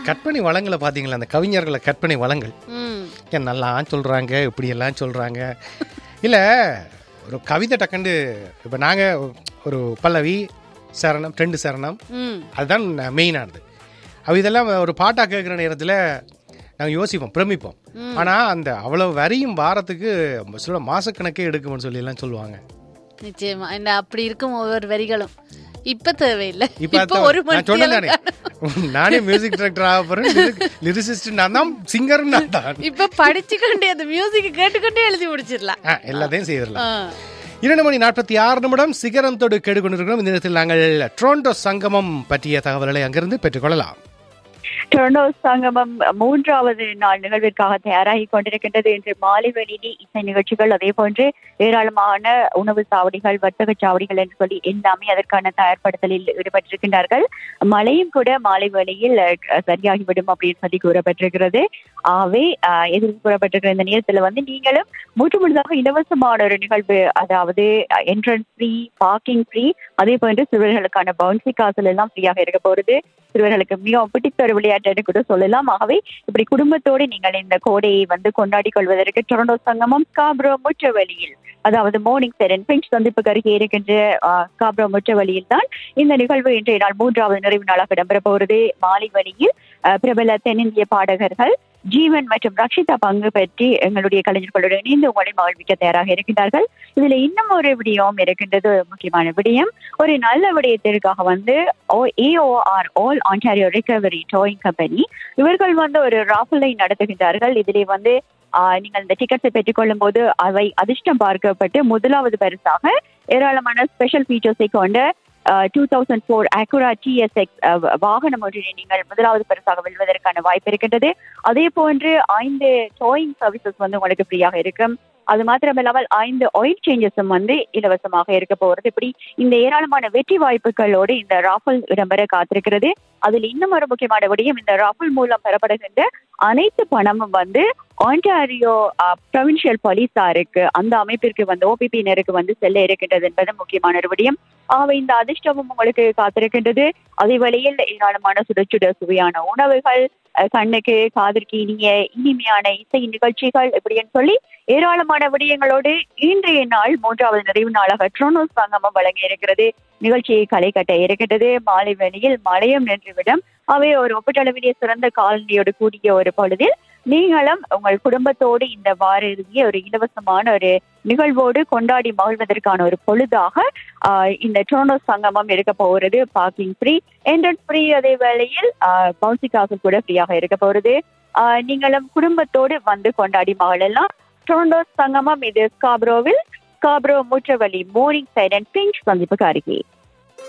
கற்பனை வளங்களை பார்த்தீங்களா அந்த கவிஞர்களை கற்பனை வளங்கள் ம் ஏன் நல்லா சொல்கிறாங்க இப்படியெல்லாம் சொல்கிறாங்க இல்லை ஒரு கவிதை டக்குண்டு இப்போ நாங்கள் ஒரு பல்லவி சரணம் ரெண்டு சரணம் ம் அதுதான் மெயினானது அவ இதெல்லாம் ஒரு பாட்டாக கேட்குற நேரத்தில் நாங்கள் யோசிப்போம் பிரமிப்போம் ஆனால் அந்த அவ்வளோ வரியும் வாரத்துக்கு சொல்ல மாசக்கணக்கே எடுக்கும்னு சொல்லி எல்லாம் சொல்லுவாங்க நிச்சயமா இந்த அப்படி இருக்கும் ஒவ்வொரு வரிகளும் இப்ப தேவையில்லை இப்போ இப்ப ஒரு மணி நான் சொன்னேன் நானே நானே மியூசிக் டைரக்டர் ஆக போகிறேன் லிரிசிஸ்ட் நான் தான் சிங்கர் நான் தான் இப்ப படிச்சுக்கொண்டே அந்த மியூசிக் கேட்டுக்கொண்டே எழுதி முடிச்சிடலாம் ஆ, எல்லாத்தையும் செய்திடலாம் ஆ. இரண்டு மணி நாற்பத்தி ஆறு நிமிடம் சிகரம் தொடு கேட்டுக்கொண்டிருக்கிறோம் இந்த நேரத்தில் நாங்கள் டொரண்டோ சங்கமம் பற்றிய தகவல்களை அங்கிருந்து பெற்றுக்கொள்ளலாம் டொரண்டோ சங்கமம் மூன்றாவது நாள் நிகழ்விற்காக தயாராகி கொண்டிருக்கின்றது இன்று மாலை வெளியிலே இசை நிகழ்ச்சிகள் அதே போன்று ஏராளமான உணவு சாவடிகள் வர்த்தக சாவடிகள் என்று சொல்லி எல்லாமே அதற்கான தயார்படுத்தலில் ஈடுபட்டிருக்கின்றார்கள் மழையும் கூட மாலை வேளையில் அஹ், சரியாகிவிடும் அப்படின்னு சொல்லி கூறப்பட்டிருக்கிறது ஆகவே அஹ், எதிர்ப்பு கூறப்பட்டிருக்கிற இந்த நேரத்தில் வந்து நீங்களும் முற்று முழுதாக இலவசமான ஒரு நிகழ்வு அதாவது என்ட்ரன்ஸ் ஃப்ரீ பார்க்கிங் ஃப்ரீ அதே போன்று சிறுவர்களுக்கான பவுன்சி காசுல எல்லாம் ஃப்ரீயாக இருக்க போறது சிறுவர்களுக்கு மிகவும் பிடித்த ஒரு விளையாட்டு கூட சொல்லலாம் ஆகவே இப்படி குடும்பத்தோடு நீங்கள் இந்த கோடையை வந்து கொண்டாடி கொள்வதற்கு டொரண்டோ சங்கமம் ஸ்காப்ரோ முற்றவெளியில் அதாவது மார்னிங் செரன் பிஞ்ச் சந்திப்புக்கு அருகே இருக்கின்ற ஆஹ், ஸ்காப்ரோ முற்றவெளியில் தான் இந்த நிகழ்வு இன்றைய நாள் மூன்றாவது நிறைவு நாளாக இடம்பெற போகிறது மாலை வழியில் ஆஹ், பிரபல தென்னிந்திய பாடகர்கள் ஜீவன் மற்றும் ரக்ஷிதா பங்கு பெற்றி எங்களுடைய கலைஞர்களுடன் இணைந்து உங்களை மகிழ்விக்க தயாராக இருக்கின்றார்கள் இதுல இன்னும் ஒரு விடயம் இருக்கின்றது ஒரு முக்கியமான விடயம் ஒரு நல்ல விடயத்திற்காக வந்து AOR all Ontario recovery towing company இவர்கள் வந்து ஒரு ராஃபலை நடத்துகின்றார்கள் இதிலே வந்து ஆஹ், நீங்கள் இந்த டிக்கெட்ஸை பெற்றுக்கொள்ளும் போது அவை அதிர்ஷ்டம் பார்க்கப்பட்டு முதலாவது பரிசாக ஏராளமான ஸ்பெஷல் ஃபீச்சர்ஸை கொண்ட two thousand four Acura TSX வாகனம் ஒன்றினை நீங்கள் முதலாவது பரிசாக வெல்வதற்கான வாய்ப்பு இருக்கின்றது அதே போன்று ஐந்து டோயிங் சர்வீசஸ் வந்து உங்களுக்கு ஃப்ரீயாக இருக்கும் அது மாத்திரமில்லாமல் ஐந்து ஆயில் சேஞ்சஸும் வந்து இலவசமாக இருக்க போகிறது இப்படி இந்த ஏராளமான வெற்றி வாய்ப்புகளோடு இந்த ராஃபல் இடம்பெற காத்திருக்கிறது அதில் இன்னும் ஒரு முக்கியமான விடயம் இந்த ராஃபல் மூலம் பெறப்படுகின்ற அனைத்து பணமும் வந்து ஆன்டாரியோ ப்ரொவின்சியல் போலீஸாருக்கு அந்த அமைப்பிற்கு வந்து ஓபிபியினருக்கு வந்து செல்ல இருக்கின்றது என்பது முக்கியமான ஒரு விடயம் ஆகவே இந்த அதிர்ஷ்டமும் உங்களுக்கு காத்திருக்கின்றது அதே வேளையில் ஏராளமான சுட சுட சுவையான உணவுகள் அஹ், கண்ணுக்கு காதிற்கு இனிய இனிமையான இசை நிகழ்ச்சிகள் இப்படின்னு சொல்லி ஏராளமான விடயங்களோடு இன்றைய நாள் மூன்றாவது நிறைவு நாளாக ட்ரோனோ சங்கமம் வழங்க இருக்கிறது நிகழ்ச்சியை களை கட்ட இருக்கின்றது மாலை வேளையில் மழையும் நின்றுவிடும் அவை ஒரு ஒப்பீட்டளவிலே சிறந்த காலனியோடு கூடிய ஒரு பொழுதில் நீங்களும் உங்கள் குடும்பத்தோடு இந்த வார இறுதியை ஒரு இலவசமான ஒரு நிகழ்வோடு கொண்டாடி மகிழ்வதற்கான ஒரு பொழுதாக ஆஹ், இந்த ட்ரோனோ சங்கமம் இருக்க போகிறது பார்க்கிங் ஃப்ரீ என்ட்ரன்ஸ் ஃப்ரீ அதே வேளையில் பவுன்சி காசு கூட ஃப்ரீயாக இருக்க போகிறது ஆஹ், நீங்களும் குடும்பத்தோடு வந்து கொண்டாடி மகிழலாம் டொரண்டோ சங்கமம் இது ஸ்காப்ரோவில் ஸ்காப்ரோ முற்றவழி மோர்னிங் சைட் அண்ட் பிங்க் சந்திப்புக்கு அருகே